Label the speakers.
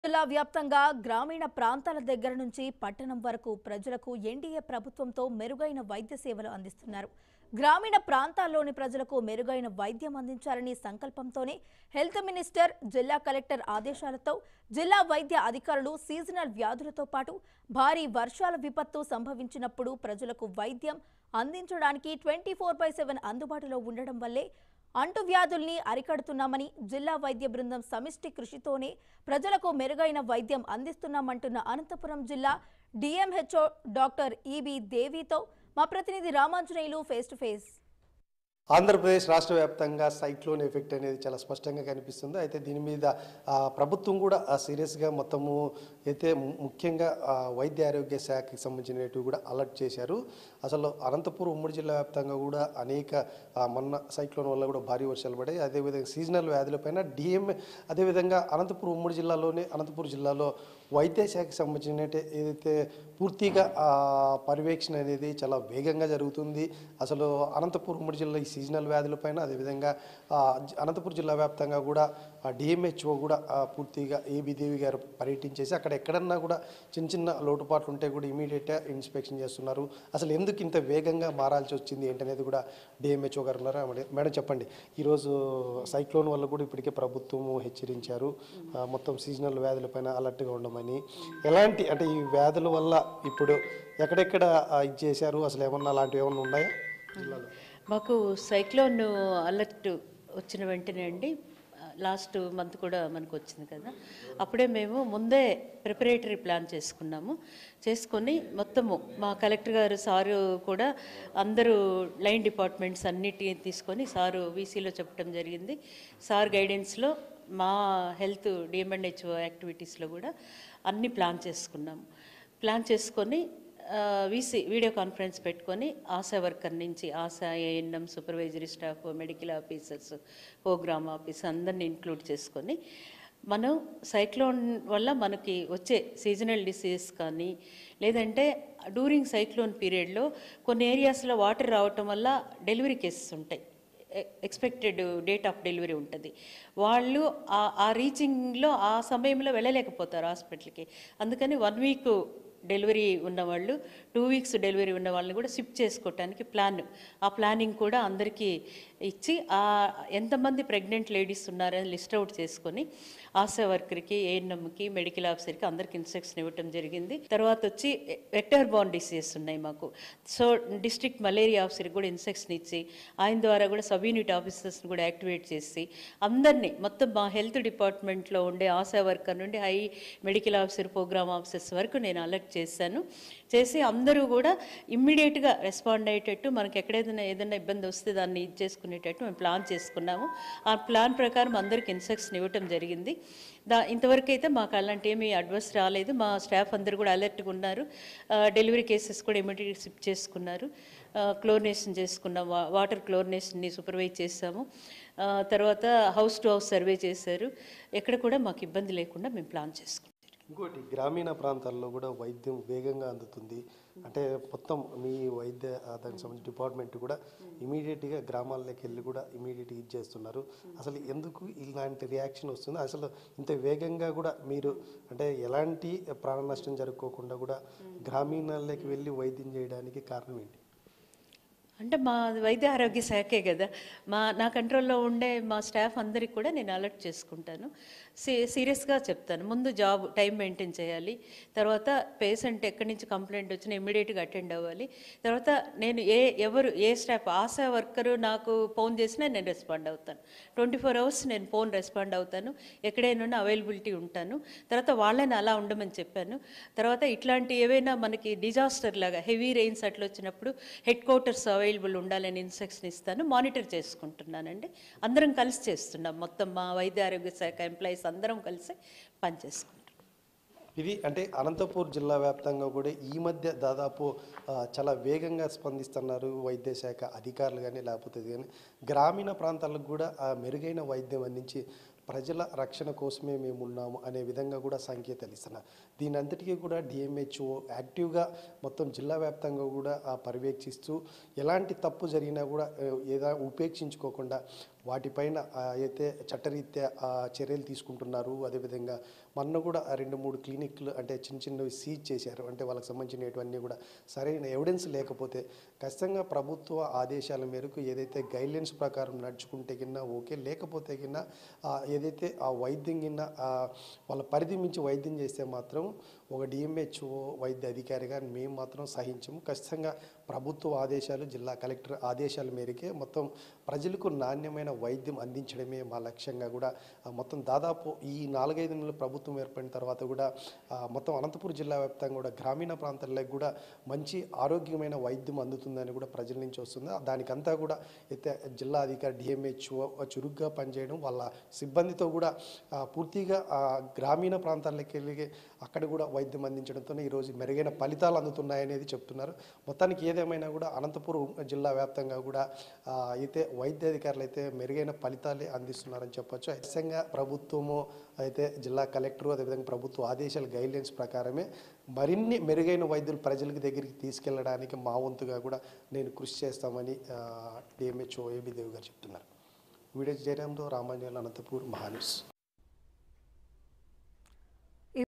Speaker 1: జిల్లా వ్యాప్తంగా గ్రామీణ ప్రాంతాల దగ్గర నుంచి పట్టణం వరకు ప్రజలకు ఎన్డీఏ ప్రభుత్వంతో మెరుగైన వైద్య సేవలు అందిస్తున్నారు గ్రామీణ ప్రాంతాల్లోని ప్రజలకు మెరుగైన వైద్యం అందించాలని సంకల్పంతోనే హెల్త్ మినిస్టర్ జిల్లా కలెక్టర్ ఆదేశాలతో జిల్లా వైద్య అధికారులు సీజనల్ వ్యాధులతో పాటు భారీ వర్షాల విపత్తు సంభవించినప్పుడు ప్రజలకు వైద్యం అందించడానికి ట్వంటీ ఫోర్ బై సెవెన్ అందుబాటులో ఉండడం వల్లే అంటువ్యాధుల్ని అరికడుతున్నామని జిల్లా వైద్య బృందం సమిష్టి కృషితోనే ప్రజలకు మెరుగైన వైద్యం అందిస్తున్నామంటున్న అనంతపురం జిల్లా డిఎంహెచ్ఓ డాక్టర్ ఈబి దేవితో మా ప్రతినిధి Ramanjaneyulu face to face
Speaker 2: Andhra Pradesh రాష్ట్ర వ్యాప్తంగా సైక్లోన్ ఎఫెక్ట్ అనేది చాలా స్పష్టంగా కనిపిస్తుంది అయితే దీని మీద ఆ, ప్రభుత్వం కూడా ఆ, సీరియస్గా మొత్తము అయితే ము- ముఖ్యంగా ఆ, వైద్య ఆరోగ్య శాఖకి సంబంధించినవి కూడా అలర్ట్ చేశారు అసలు అనంతపురం ఉమ్మడి జిల్లా వ్యాప్తంగా కూడా అనేక ఆ, మొన్న సైక్లోన్ వల్ల కూడా భారీ వర్షాలు పడాయి అదేవిధంగా సీజనల్ వ్యాధులపైన డిఎంఏ అదేవిధంగా అనంతపురం ఉమ్మడి జిల్లాలోనే అనంతపురం జిల్లాలో వైద్య శాఖకి సంబంధించిన ఏదైతే పూర్తిగా ఆ, పర్యవేక్షణ అనేది చాలా వేగంగా జరుగుతుంది అసలు అనంతపురం ఉమ్మడి జిల్లా ఈ సీజనల్ వ్యాధులపైన అదేవిధంగా ఆ, జ- అనంతపురం జిల్లా వ్యాప్తంగా కూడా డిఎంహెచ్ఓ కూడా ఆ, పూర్తిగా ఏబి దేవి గారు పర్యటించేసి అక్కడ ఎక్కడన్నా కూడా చిన్న చిన్న లోటుపాట్లు ఉంటే కూడా ఇమీడియట్గా ఇన్స్పెక్షన్ చేస్తున్నారు అసలు ఎందుకు ఇంత వేగంగా మారాల్సి వచ్చింది ఏంటనేది కూడా డిఎంహెచ్ఓ గారు ఉన్నారు ఆమె- మేడం చెప్పండి ఈరోజు సైక్లోన్ వల్ల కూడా ఇప్పటికే ప్రభుత్వం హెచ్చరించారు ఆ, మొత్తం సీజనల్ వ్యాధులపైన అలర్ట్గా ఉండమని ఎలాంటి అంటే ఈ వ్యాధుల వల్ల ఇప్పుడు ఎక్కడెక్కడ ఆ, ఇది చేశారు అసలు ఏమన్నా అలాంటివి ఏమన్నా ఉన్నాయా జిల్లాలో
Speaker 3: మాకు సైక్లోన్ అలర్ట్ వచ్చిన వెంటనే అండి లాస్ట్ మంత్ కూడా మనకు వచ్చింది కదా అప్పుడే మేము ముందే ప్రిపరేటరీ ప్లాన్ చేసుకున్నాము చేసుకొని మొత్తము మా కలెక్టర్ గారు సారు కూడా అందరూ లైన్ డిపార్ట్మెంట్స్ అన్నిటి తీసుకొని సారు వీసీలో చెప్పడం జరిగింది సార్ గైడెన్స్లో మా హెల్త్ డిఎంఎన్హెచ్ఓ యాక్టివిటీస్లో కూడా అన్ని ప్లాన్ చేసుకున్నాము ప్లాన్ చేసుకొని వీసీ వీడియో కాన్ఫరెన్స్ పెట్టుకొని ఆశా వర్కర్ నుంచి ASHA ANM supervisory staff medical officers program office అందరిని ఇంక్లూడ్ చేసుకొని మనం సైక్లోన్ వల్ల మనకి వచ్చే సీజనల్ డిసీజ్ కానీ లేదంటే డ్యూరింగ్ సైక్లోన్ పీరియడ్లో కొన్ని ఏరియాస్లో వాటర్ రావటం వల్ల డెలివరీ కేసెస్ ఉంటాయి ఎక్స్పెక్టెడ్ డేట్ ఆఫ్ డెలివరీ ఉంటుంది వాళ్ళు ఆ- ఆ రీచింగ్లో ఆ సమయంలో వెళ్ళలేకపోతారు హాస్పిటల్కి అందుకని వన్ వీక్ డెలివరీ ఉన్నవాళ్ళు టూ వీక్స్ డెలివరీ ఉన్న వాళ్ళని కూడా షిఫ్ట్ చేసుకోవటానికి ప్లాన్ ఆ ప్లానింగ్ కూడా అందరికీ ఇచ్చి ఆ ఎంతమంది ప్రెగ్నెంట్ లేడీస్ ఉన్నారని లిస్ట్ అవుట్ చేసుకొని ఆశా వర్కర్కి ఏఎన్ఎంకి మెడికల్ ఆఫీసర్కి అందరికి ఇన్స్ట్రక్షన్ ఇవ్వటం జరిగింది తర్వాత వచ్చి వెక్టర్ బాండ్ డిసీజెస్ ఉన్నాయి మాకు సో డిస్ట్రిక్ట్ మలేరియా ఆఫీసర్కి కూడా ఇన్స్ట్రక్షన్ ఇచ్చి ఆయన ద్వారా కూడా సబ్ యూనిట్ ఆఫీసర్స్ని కూడా యాక్టివేట్ చేసి అందరినీ మొత్తం మా హెల్త్ డిపార్ట్మెంట్లో ఉండే ఆశా వర్కర్ నుండి హై మెడికల్ ఆఫీసర్ ప్రోగ్రామ్ ఆఫీసర్స్ వరకు నేను అలర్ట్ చేశాను చేసి అందరూ కూడా ఇమ్మీడియట్గా రెస్పాండ్ అయ్యేటట్టు మనకి ఎక్కడైనా ఏదైనా ఇబ్బంది వస్తే దాన్ని ఇది చేసుకునేటట్టు మేము ప్లాన్ చేసుకున్నాము ఆ ప్లాన్ ప్రకారం అందరికి ఇన్స్ట్రక్షన్ ఇవ్వటం జరిగింది దా ఇంతవరకు అయితే మాకు అలాంటి ఏమీ అడ్వర్స్ రాలేదు మా స్టాఫ్ అందరూ కూడా అలర్ట్గా ఉన్నారు ఆ, డెలివరీ కేసెస్ కూడా ఇమీడియట్ షిఫ్ట్ చేసుకున్నారు ఆ, క్లోరినేషన్ చేసుకున్నాం వా- వాటర్ క్లోరినేషన్ని సూపర్వైజ్ చేసాము ఆ, తర్వాత హౌస్ టు హౌస్ సర్వే చేశారు ఎక్కడ కూడా మాకు ఇబ్బంది లేకుండా మేము ప్లాన్ చేసుకున్నాం
Speaker 2: ఇంకోటి గ్రామీణ ప్రాంతాల్లో కూడా వైద్యం వేగంగా అందుతుంది అంటే మొత్తం మీ వైద్య ఆ, దానికి సంబంధించిన డిపార్ట్మెంట్ కూడా ఇమీడియట్గా గ్రామాల్లోకి వెళ్ళి కూడా ఇమీడియట్గా ఇది చేస్తున్నారు అసలు ఎందుకు ఇలాంటి రియాక్షన్ వస్తుంది అసలు ఇంత వేగంగా కూడా మీరు అంటే ఎలాంటి ప్రాణ నష్టం జరుపుకోకుండా కూడా గ్రామీణాల్లోకి వెళ్ళి వైద్యం చేయడానికి కారణం ఏంటి
Speaker 3: అంటే మా వైద్య ఆరోగ్య శాఖే కదా మా నా కంట్రోల్లో ఉండే మా స్టాఫ్ అందరికి కూడా నేను అలర్ట్ చేసుకుంటాను సీ సీరియస్గా చెప్తాను ముందు జాబ్ టైం మెయింటైన్ చేయాలి తర్వాత పేషెంట్ ఎక్కడి నుంచి కంప్లైంట్ వచ్చినా ఇమ్మీడియట్గా అటెండ్ అవ్వాలి తర్వాత నేను ఏ ఎవరు ఏ స్టాఫ్ ఆశా వర్కరు నాకు ఫోన్ చేసినా నేను రెస్పాండ్ అవుతాను ట్వంటీ ఫోర్ అవర్స్ నేను ఫోన్ రెస్పాండ్ అవుతాను ఎక్కడైనా అవైలబిలిటీ ఉంటాను తర్వాత వాళ్ళని అలా ఉండమని చెప్పాను తర్వాత ఇట్లాంటి ఏవైనా మనకి డిజాస్టర్ లాగా హెవీ రెయిన్స్ అట్లా వచ్చినప్పుడు హెడ్ క్వార్టర్స్ అవైలబుల్ ఉండాలని ఇన్స్ట్రక్షన్ ఇస్తాను మానిటర్ చేసుకుంటున్నానండి అందరం కలిసి చేస్తున్నాం మొత్తం మా వైద్య ఆరోగ్య శాఖ ఎంప్లాయీస్ అందరం కలిసి పనిచేసుకుంటాం
Speaker 2: ఇది అంటే అనంతపూర్ జిల్లా వ్యాప్తంగా కూడా ఈ మధ్య దాదాపు ఆ, చాలా వేగంగా స్పందిస్తున్నారు వైద్య శాఖ అధికారులు కానీ లేకపోతే ఇది కానీ గ్రామీణ ప్రాంతాలకు కూడా ఆ మెరుగైన వైద్యం అందించి ప్రజల రక్షణ కోసమే మేము ఉన్నాము అనే విధంగా కూడా సంకేతాలు ఇస్తున్నారు దీని అంతటికీ కూడా డిఎంహెచ్ఓ యాక్టివ్గా మొత్తం జిల్లా వ్యాప్తంగా కూడా ఆ పర్యవేక్షిస్తూ ఎలాంటి తప్పు జరిగినా కూడా ఆ, ఏదా ఉపేక్షించుకోకుండా వాటిపైన ఆ, అయితే చట్టరీత్యా ఆ, చర్యలు తీసుకుంటున్నారు అదేవిధంగా మొన్న కూడా ఆ రెండు మూడు క్లినిక్లు అంటే చిన్న చిన్నవి సీజ్ చేశారు అంటే వాళ్ళకి సంబంధించినవన్నీ కూడా సరైన ఎవిడెన్స్ లేకపోతే ఖచ్చితంగా ప్రభుత్వ ఆదేశాల మేరకు ఏదైతే గైడ్లైన్స్ ప్రకారం నడుచుకుంటే కింద ఓకే లేకపోతే కింద ఆ, ఏదైతే ఆ వైద్యం కింద ఆ, వాళ్ళ పరిధి మించి వైద్యం చేస్తే మాత్రం ఒక డిఎంహెచ్ఓ వైద్య అధికారిగా మేము మాత్రం సహించము ఖచ్చితంగా ప్రభుత్వ ఆదేశాలు జిల్లా కలెక్టర్ ఆదేశాల మేరకే మొత్తం ప్రజలకు నాణ్యమైన వైద్యం అందించడమే మా లక్ష్యంగా కూడా ఆ, మొత్తం దాదాపు ఈ నాలుగైదు నెలలు ప్రభుత్వం ఏర్పడిన తర్వాత కూడా ఆ, మొత్తం అనంతపురం జిల్లా వ్యాప్తంగా కూడా గ్రామీణ ప్రాంతాలకు కూడా మంచి ఆరోగ్యమైన వైద్యం అందుతుందని కూడా ప్రజల నుంచి వస్తుంది దానికంతా కూడా అయితే జిల్లా అధికారి డిఎంహెచ్ఓ చురుగ్గా పనిచేయడం వాళ్ళ సిబ్బందితో కూడా ఆ, పూర్తిగా ఆ, గ్రామీణ ప్రాంతాలకు వెళ్ళి అక్కడ కూడా వైద్యం అందించడంతోనే ఈరోజు మెరుగైన ఫలితాలు అందుతున్నాయనేది చెప్తున్నారు మొత్తానికి ఏదేమైనా కూడా అనంతపురం జిల్లా వ్యాప్తంగా కూడా ఆ, అయితే వైద్య అధికారులు అయితే మెరుగైన ఫలితాలే అందిస్తున్నారని చెప్పొచ్చు ఖచ్చితంగా ప్రభుత్వము అయితే జిల్లా కలెక్టర్ అదేవిధంగా ప్రభుత్వ ఆదేశాల గైడ్లైన్స్ ప్రకారమే మరిన్ని మెరుగైన వైద్యులు ప్రజలకు దగ్గరికి తీసుకెళ్ళడానికి మా వంతుగా కూడా నేను కృషి చేస్తామని డిఎంహెచ్ఓ ఏబి దేవి గారు చెప్తున్నారు వీడియో జయరాంతో రామాంజన్ అనంతపూర్ మహాన్యూస్